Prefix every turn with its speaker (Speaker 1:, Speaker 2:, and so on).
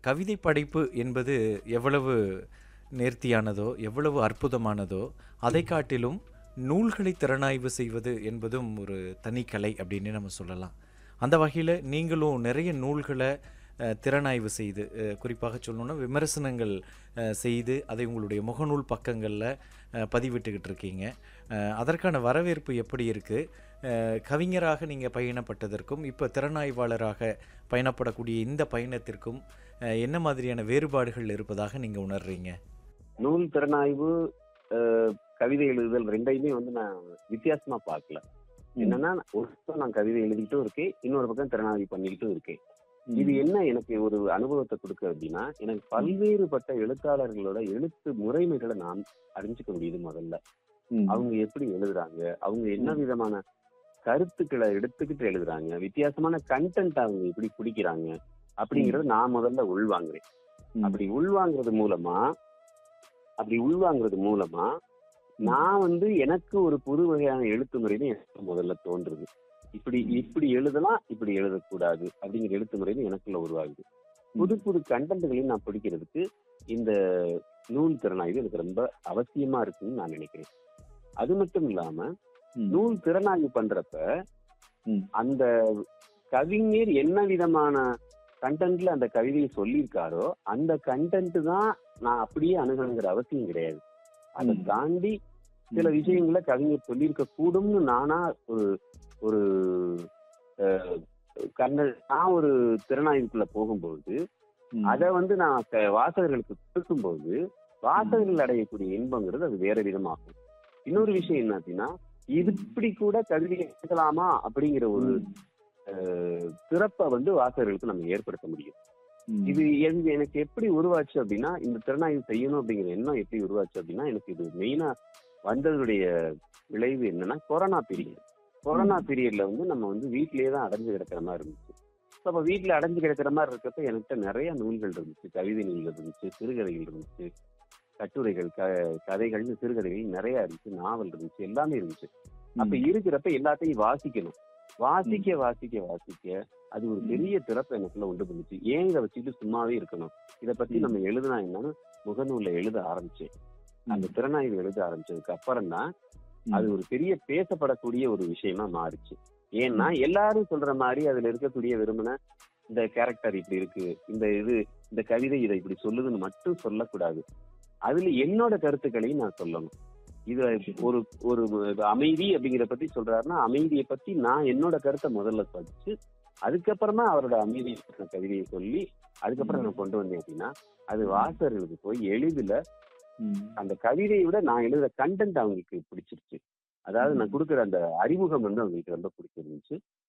Speaker 1: கவிதை படைப்பு என்பது எவ்வளவு நேர்த்தியானதோ எவ்வளவு அற்புதமானதோ அதை காட்டிலும் நூல்களை திறனாய்வு செய்வது என்பதும் ஒரு தனிக்கலை அப்படின்னு நம்ம சொல்லலாம் அந்த வகையில் நீங்களும் நிறைய நூல்களை அஹ், திறனாய்வு செய்து அஹ், குறிப்பாக சொல்லணும்னா விமர்சனங்கள் அஹ், செய்து அதை உங்களுடைய முகநூல் பக்கங்களில் பதிவிட்டுக்கிட்டு இருக்கீங்க அஹ், அதற்கான வரவேற்பு எப்படி இருக்குது கவிஞராக நீங்கள் பயணப்பட்டதற்கும் இப்போ திறனாய்வாளராக பயணப்படக்கூடிய இந்த பயணத்திற்கும் அஹ், என்ன மாதிரியான வேறுபாடுகள் இருப்பதாக நீங்கள் உணர்றீங்க
Speaker 2: நூல் திறனாய்வு அஹ், கவிதை எழுதுதல் ரெண்டையுமே வந்து நான் வித்தியாசமா பார்க்கல என்னன்னா ஒரு பக்கம் நான் கவிதை எழுதிட்டும் இருக்கேன் இன்னொரு பக்கம் திறனாய்வு பண்ணிக்கிட்டும் இருக்கேன் இது என்ன எனக்கு ஒரு அனுபவத்தை கொடுக்கு அப்படின்னா எனக்கு பல்வேறுபட்ட எழுத்தாளர்களோட எழுத்து முறைமைகளை நான் அறிஞ்சுக்க முடியுது முதல்ல அவங்க எப்படி எழுதுறாங்க அவங்க என்ன விதமான கருத்துக்களை எடுத்துக்கிட்டு எழுதுறாங்க வித்தியாசமான கண்டென்ட் அவங்க எப்படி பிடிக்கிறாங்க அப்படிங்கறத நான் முதல்ல உள்வாங்குறேன் அப்படி உள்வாங்குறது மூலமா அப்படி உள்வாங்குறது மூலமா நான் வந்து எனக்கு ஒரு புது வகையான எழுத்து முறைன்னு எனக்கு முதல்ல தோன்றுது இப்படி இப்படி எழுதலாம் இப்படி எழுதக்கூடாது அப்படிங்கிற எழுத்து முறைன்னு எனக்குள்ள உருவாகுது புது புது கண்டென்ட்களையும் நான் பிடிக்கிறதுக்கு இந்த நூல் திறனாய்வு எனக்கு ரொம்ப அவசியமா இருக்குன்னு நான் நினைக்கிறேன் அது மட்டும் இல்லாம நூல் திறனாய்வு பண்றப்ப
Speaker 3: ம்.
Speaker 2: அந்த கவிஞர் என்ன விதமான கண்டென்ட்ல அந்த கவிதையை சொல்லியிருக்காரோ அந்த கண்டென்ட் தான் நான் அப்படியே அணுகணுங்கிற அவசியம் கிடையாது அதை
Speaker 3: ம்.
Speaker 2: தாண்டி சில விஷயங்களை கவிஞர் சொல்லியிருக்க கூடும்னு நானா ஒரு ஒரு அஹ், கண்ண நான் ஒரு திறனாய்வுக்குள்ள போகும்போது அதை வந்து நான் க- வாசகர்களுக்கு கொடுக்கும்போது வாசகர்கள் அடையக்கூடிய இன்பங்கிறது அது வேற விதமாகும் இன்னொரு விஷயம் என்ன அப்படின்னா இது இப்படி கூட கவிதை எழுதலாமா அப்படிங்கிற ஒரு அஹ், சிறப்பை வந்து வாசகர்களுக்கு நம்ம ஏற்படுத்த முடியும் இது எங்க- எனக்கு எப்படி உருவாச்சு அப்படின்னா இந்த திறனாய்வு செய்யணும் அப்படிங்கிற எண்ணம் எப்படி உருவாச்சு அப்படின்னா எனக்கு இது மெயினா வந்ததுடைய விளைவு என்னன்னா கொரோனா பீரியட் கொரோனா பீரியட்ல வந்து நம்ம வந்து வீட்லயே தான் அடைஞ்சு கிடக்கிற மாதிரி இருந்துச்சு So, அப்ப வீட்டுல அடைஞ்சு கிடக்கிற மாதிரி இருக்கப்ப என்கிட்ட நிறைய நூல்கள் இருந்துச்சு கவிதை நூல்கள் இருந்துச்சு சிறுகதைகள் இருந்துச்சு கட்டுரைகள் க கதைகள்னு சிறுகதைகள் நிறைய இருந்துச்சு நாவல் இருந்துச்சு எல்லாமே இருந்துச்சு அப்ப இருக்கிறப்ப எல்லாத்தையும் வாசிக்கணும் வாசிக்க வாசிக்க வாசிக்க அது ஒரு பெரிய திறப்பை எனக்குள்ள உண்டு பண்ணுச்சு ஏன் இதை வச்சுட்டு சும்மாவே இருக்கணும் இத பத்தி
Speaker 3: ம்.
Speaker 2: நம்ம எழுதுனா என்னன்னு முகநூல்ல எழுத ஆரம்பிச்சேன் அந்த திறனாய்வு எழுத ஆரம்பிச்சதுக்கு அப்புறம் தான் அது ஒரு பெரிய பேசப்படக்கூடிய ஒரு விஷயமா மாறுச்சு ஏன்னா எல்லாரும் சொல்ற மாதிரி அதுல இருக்கக்கூடிய வெறுமன இந்த கேரக்டர் இப்படி இருக்கு இந்த இது இந்த கவிதை இதை இப்படி சொல்லுதுன்னு மட்டும் சொல்லக்கூடாது அதுல என்னோட கருத்துக்களையும் நான் சொல்லணும் இது ஒரு ஒரு அமைதி அப்படிங்கிற பத்தி சொல்றாருன்னா அமைதியை பத்தி நான் என்னோட கருத்தை முதல்ல படிச்சு அதுக்கப்புறமா அவரோட அமைதி பற்றின கவிதையை சொல்லி அதுக்கப்புறம் நான் கொண்டு வந்தேன் அப்படின்னா அது வாசகர்களுக்கு போய் எளிதில் அந்த கவிதையை விட நான் எழுதுற கண்டென்ட் அவங்களுக்கு பிடிச்சிருச்சு அதாவது நான் கொடுக்குற அந்த அறிமுகம் வந்து அவங்களுக்கு ரொம்ப பிடிச்சிருந்துச்சு